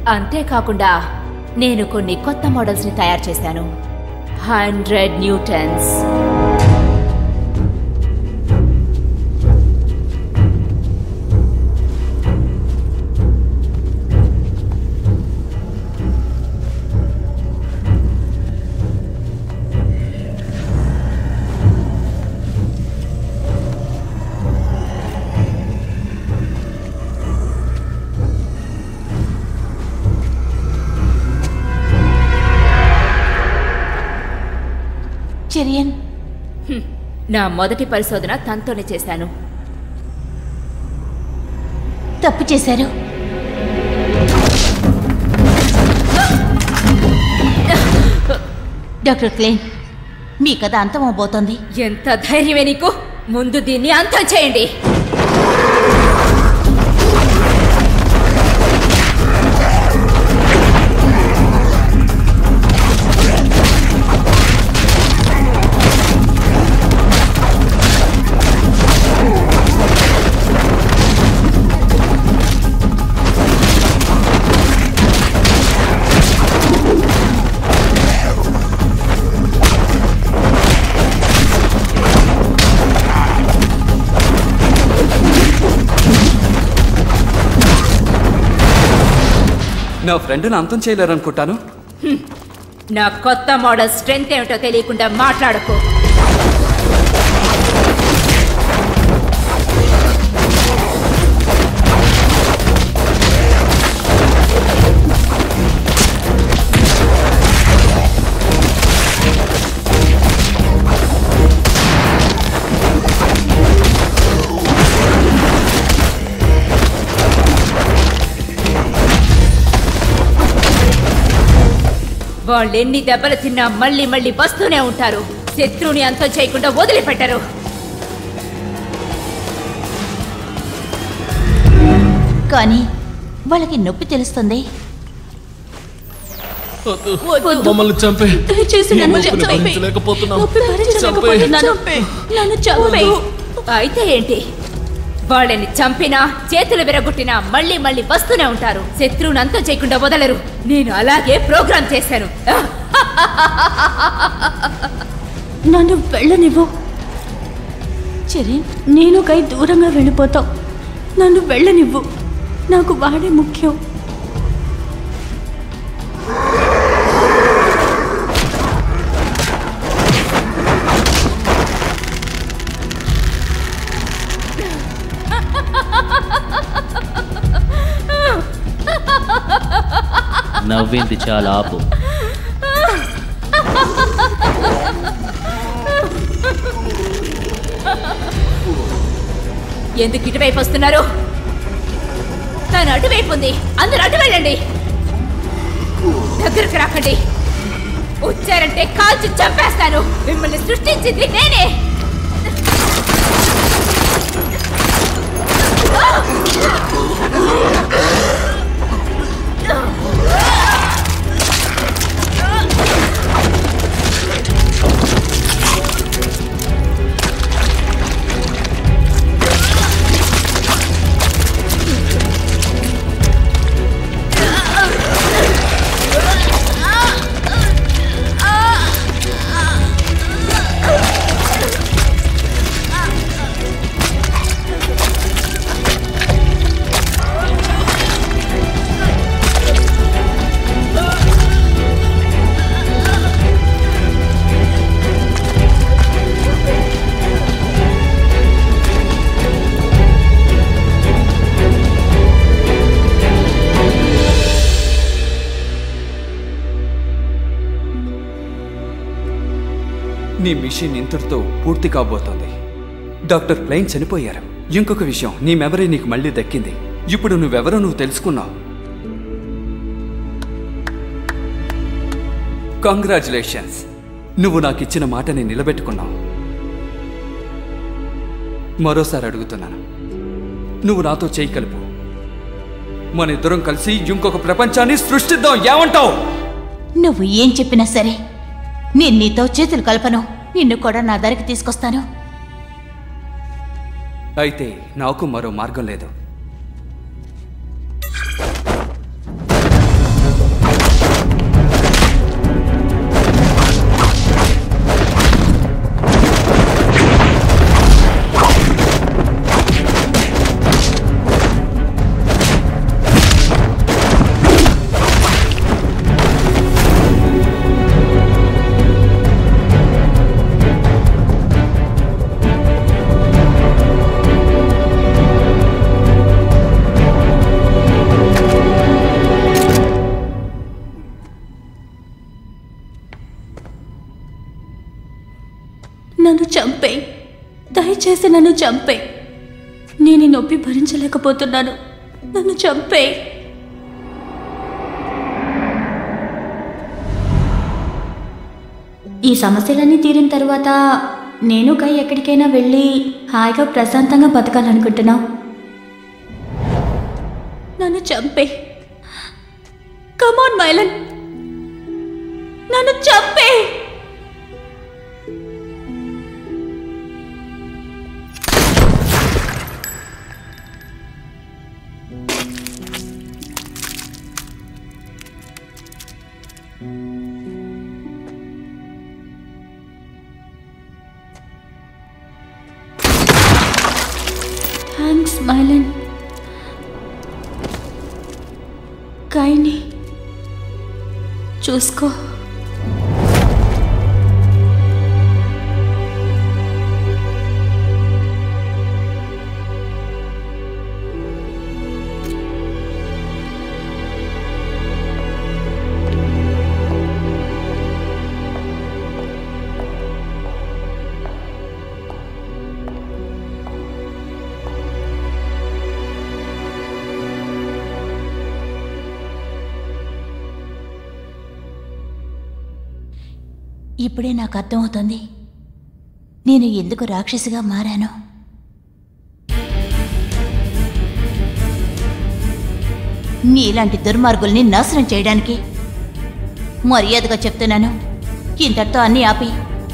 అంతేకాకుండా నేను కొన్ని కొత్త మోడల్స్ని తయారు చేశాను హండ్రెడ్ న్యూటన్స్ చెరియన్ నా మొదటి పరిశోధన తనతోనే చేశాను తప్పు చేశారు డాక్టర్ క్లేన్ మీ కథ అంతమవబోతోంది ఎంత ధైర్యమే నీకు ముందు దీన్ని అంతం చేయండి నా ఫ్రెండ్ని అంతం చేయలేరనుకుంటాను నా కొత్త మోడల్ స్ట్రెంగ్త్ ఏమిటో తెలియకుండా మాట్లాడకు వాళ్ళు ఎన్ని దెబ్బలు తిన్నా మళ్ళీ మళ్ళీ వస్తూనే ఉంటారు శత్రువుని అంతం చేయకుండా వదిలిపెట్టరు కానీ వాళ్ళకి నొప్పి తెలుస్తుంది మమ్మల్ని చంపే దయచేసి నన్ను నొప్పిని చంపేయ్. భరించలేకపోతున్నాం. నొప్పి భరించలేకపోతున్నాను. నన్ను చంపేయ్. అయితే ఏంటి వాళ్ళని చంపినా చేతులు విరగొట్టినా మళ్ళీ మళ్ళీ వస్తూనే ఉంటారు శత్రువుని అంతం చేయకుండా వదలరు నేను అలాగే ప్రోగ్రామ్ చేశాను నన్ను వెళ్ళనివ్వు చెరిన్ నేను కై దూరంగా వెళ్ళిపోతావు నన్ను వెళ్ళనివ్వు నాకు వాడే ముఖ్యం నవ్వింది చాలా ఆపు ఎందుకు ఇటువైపు వస్తున్నారు తను అటువైపు ఉంది అందరూ అటు వెళ్ళండి దగ్గరకు రాకండి వచ్చారంటే కాల్చి చంపేస్తాను మిమ్మల్ని సృష్టించింది నేనే నీ మిషన్ ఇంతటితో పూర్తి కాబోతోంది డాక్టర్ ప్లైన్ చనిపోయారు ఇంకొక విషయం నీ మెమరీ నీకు మళ్ళీ దక్కింది ఇప్పుడు నువ్వెవరో నువ్వు తెలుసుకున్నావు కంగ్రాచులేషన్స్ నువ్వు నాకు ఇచ్చిన మాటని నిలబెట్టుకున్నావు మరోసారి అడుగుతున్నాను నువ్వు నాతో చేయి కలుపు మన ఇద్దరం కలిసి ఇంకొక ప్రపంచాన్ని సృష్టిద్దాం ఏమంటావు నువ్వు ఏం చెప్పినా సరే నేను నీతో చేతులు కలపను నిన్ను కూడా నా దారికి తీసుకొస్తాను అయితే నాకు మరో మార్గం లేదు చేసి నన్ను చంపే నేను ఈ నొప్పి భరించలేకపోతున్నాను నన్ను చంపే ఈ సమస్యలన్నీ తీరిన తర్వాత నేను కై ఎక్కడికైనా వెళ్ళి హాయిగా ప్రశాంతంగా బతకాలనుకుంటున్నావు నన్ను చంపే కమాన్ మైలన్ నన్ను చంపే థ్యాంక్స్ మైలన్ కైని చూసుకో ఇప్పుడే నాకు అర్థమవుతుంది నేను ఎందుకు రాక్షసిగా మారాను నీలాంటి దుర్మార్గుల్ని నాశనం చేయడానికి మర్యాదగా చెప్తున్నాను ఇంతటితో అన్నీ ఆపి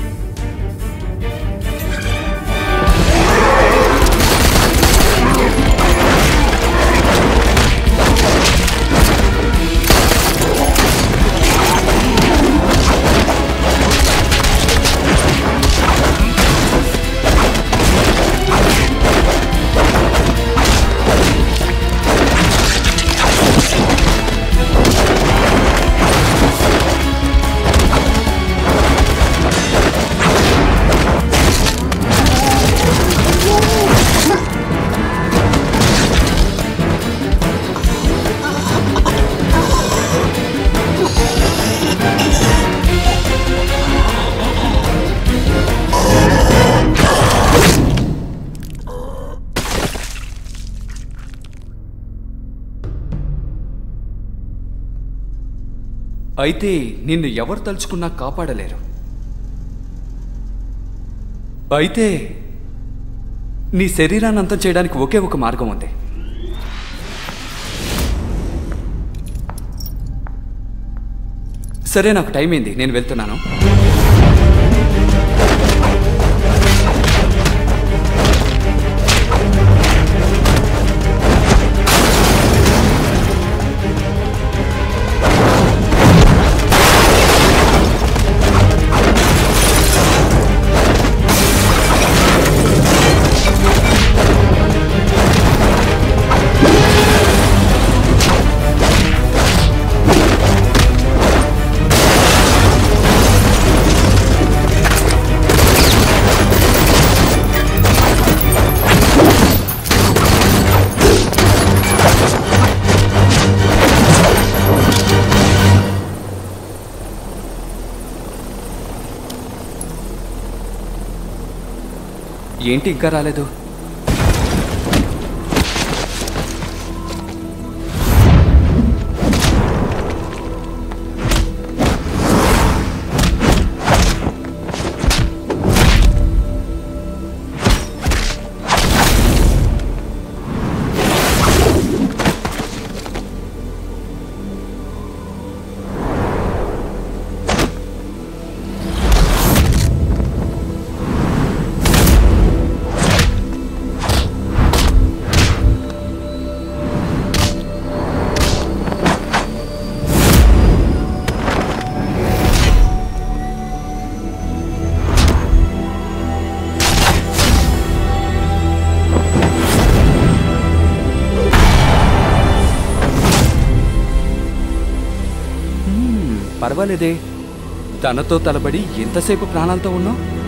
అయితే నిన్ను ఎవరు తలుచుకున్నా కాపాడలేరు అయితే నీ శరీరాన్ని అంతం చేయడానికి ఒకే ఒక మార్గం ఉంది సరే నాకు టైం అయింది నేను వెళ్తున్నాను ఏంటి ఇంకా రాలేదు పర్వాలేదే తనతో తలబడి ఎంతసేపు ప్రాణాలతో ఉన్నావు